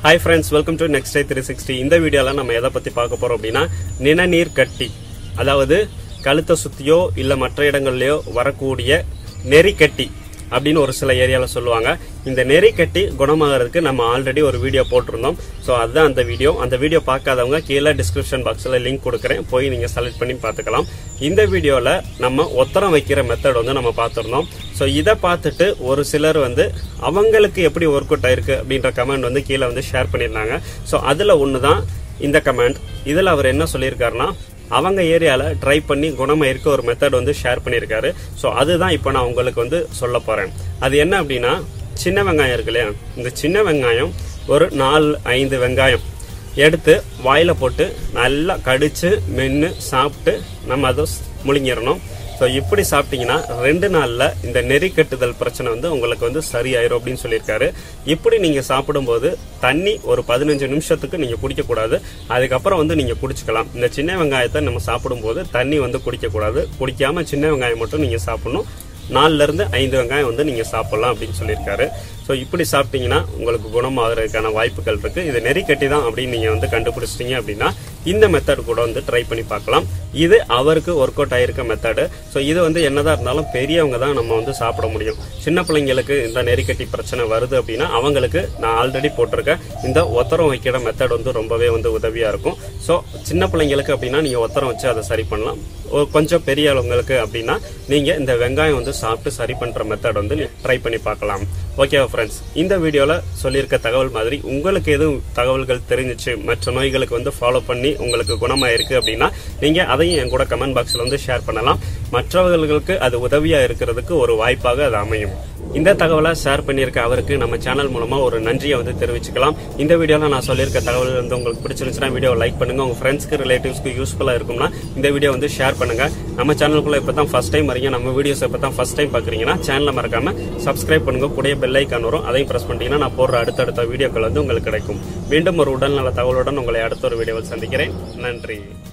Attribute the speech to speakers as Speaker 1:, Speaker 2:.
Speaker 1: hi friends welcome to next day three sixty இந்த வீடியோல நம்ம எதை பத்தி பார்க்க போறோம் அப்படின்னா நிணநீர் கட்டி அதாவது கழுத்தை சுத்தியோ இல்ல மற்ற இடங்கள்லயோ வரக்கூடிய நெறிக்கட்டி அப்படின்னு ஒரு சில ஏரியால சொல்லுவாங்க இந்த நெறிக்கட்டி குணமாகறதுக்கு நம்ம ஆல்ரெடி ஒரு வீடியோ போட்டிருந்தோம் ஸோ அதுதான் அந்த வீடியோ அந்த வீடியோ பார்க்காதவங்க கீழே டிஸ்கிரிப்ஷன் பாக்ஸ்ல லிங்க் கொடுக்குறேன் போய் நீங்க செலக்ட் பண்ணி பார்த்துக்கலாம் இந்த வீடியோல நம்ம ஒத்தரம் வைக்கிற மெத்தட் வந்து நம்ம பார்த்துருந்தோம் ஸோ இதை பார்த்துட்டு ஒரு சிலர் வந்து அவங்களுக்கு எப்படி ஒர்க் அவுட் ஆயிருக்கு அப்படின்ற கமெண்ட் வந்து கீழே வந்து ஷேர் பண்ணியிருந்தாங்க ஸோ அதுல ஒன்று தான் இந்த கமெண்ட் இதில் அவர் என்ன சொல்லியிருக்காருன்னா அவங்க ஏரியால ட்ரை பண்ணி குணமாயிருக்க ஒரு மெத்தட் வந்து ஷேர் பண்ணியிருக்காரு ஸோ அதுதான் இப்போ நான் உங்களுக்கு வந்து சொல்ல போறேன் அது என்ன அப்படின்னா சின்ன வெங்காயம் இருக்கு இல்லையா இந்த சின்ன வெங்காயம் ஒரு நாலு ஐந்து வெங்காயம் எடுத்து வாயில போட்டு நல்லா கடிச்சு மென்று சாப்பிட்டு நம்ம அதை முழுங்கிடணும் ஸோ இப்படி சாப்பிட்டீங்கன்னா ரெண்டு நாள்ல இந்த நெறி கட்டுதல் பிரச்சனை வந்து உங்களுக்கு வந்து சரியாயிரும் அப்படின்னு சொல்லியிருக்காரு இப்படி நீங்க சாப்பிடும்போது தண்ணி ஒரு பதினஞ்சு நிமிஷத்துக்கு நீங்க குடிக்க கூடாது அதுக்கப்புறம் வந்து நீங்க குடிச்சுக்கலாம் இந்த சின்ன வெங்காயத்தை நம்ம சாப்பிடும்போது தண்ணி வந்து குடிக்க கூடாது குடிக்காம சின்ன வெங்காயம் மட்டும் நீங்க சாப்பிடணும் நாலுல இருந்து ஐந்து வெங்காயம் வந்து நீங்க சாப்பிடலாம் அப்படின்னு சொல்லியிருக்காரு ஸோ இப்படி சாப்பிட்டீங்கன்னா உங்களுக்கு குணமாகறதுக்கான வாய்ப்புகள் இருக்கு இது நெறிக்கட்டி தான் அப்படின்னு நீங்க வந்து கண்டுபிடிச்சிட்டீங்க அப்படின்னா இந்த மெத்தட் கூட வந்து ட்ரை பண்ணி பார்க்கலாம் இது அவருக்கு ஒர்க் அவுட் ஆயிருக்க மெத்தடு ஸோ இது வந்து என்னதான் இருந்தாலும் பெரியவங்க தான் நம்ம வந்து சாப்பிட முடியும் சின்ன பிள்ளைங்களுக்கு இந்த நெறிக்கட்டி பிரச்சனை வருது அப்படின்னா அவங்களுக்கு நான் ஆல்ரெடி போட்டிருக்கேன் இந்த ஒத்தரம் வைக்கிற மெத்தட் வந்து ரொம்பவே வந்து உதவியா இருக்கும் ஸோ சின்ன பிள்ளைங்களுக்கு அப்படின்னா நீங்க ஒத்தரம் வச்சு அதை சரி பண்ணலாம் ஒரு கொஞ்சம் பெரிய அளவுங்களுக்கு அப்படின்னா நீங்க இந்த வெங்காயம் வந்து சாப்பிட்டு சரி பண்ற மெத்தட் வந்து ட்ரை பண்ணி பார்க்கலாம் ஓகேவா ஃப்ரெண்ட்ஸ் இந்த வீடியோல சொல்லியிருக்க தகவல் மாதிரி உங்களுக்கு எதுவும் தகவல்கள் தெரிஞ்சிச்சு மற்ற நோய்களுக்கு வந்து ஃபாலோ பண்ணி உங்களுக்கு குணமாயிருக்கு அப்படின்னா நீங்க அதையும் என் கூட கமெண்ட் பாக்ஸ்ல வந்து ஷேர் பண்ணலாம் மற்றவர்களுக்கு அது உதவியா இருக்கிறதுக்கு ஒரு வாய்ப்பாக அது அமையும் இந்த தகவலை ஷேர் பண்ணியிருக்க அவருக்கு நம்ம சேனல் மூலமா ஒரு நன்றியை வந்து தெரிவிச்சுக்கலாம் இந்த வீடியோல நான் சொல்லியிருக்க தகவல் வந்து உங்களுக்கு பிடிச்சிருந்துச்சுன்னா வீடியோ லைக் பண்ணுங்க உங்க ஃப்ரெண்ட்ஸ்க்கு ரிலேட்டிவ்ஸ்க்கு யூஸ்ஃபுல்லா இருக்கும்னா இந்த வீடியோ வந்து ஷேர் பண்ணுங்க நம்ம சேனலுக்குள்ள இப்போ தான் ஃபர்ஸ்ட் டைம் வரீங்க நம்ம வீடியோஸ் இப்போ தான் ஃபர்ஸ்ட் டைம் பாக்குறீங்கன்னா சேனலை மறக்காம சப்ஸ்கிரைப் பண்ணுங்க கூடிய பெல் ஐக்கான் வரும் அதையும் பிரஸ் பண்ணிட்டீங்கன்னா நான் போடுற அடுத்தடுத்த வீடியோக்கள் வந்து உங்களுக்கு கிடைக்கும் மீண்டும் ஒரு உடல்நல தகவலுடன் உங்களை அடுத்த ஒரு வீடியோவில் சந்திக்கிறேன் நன்றி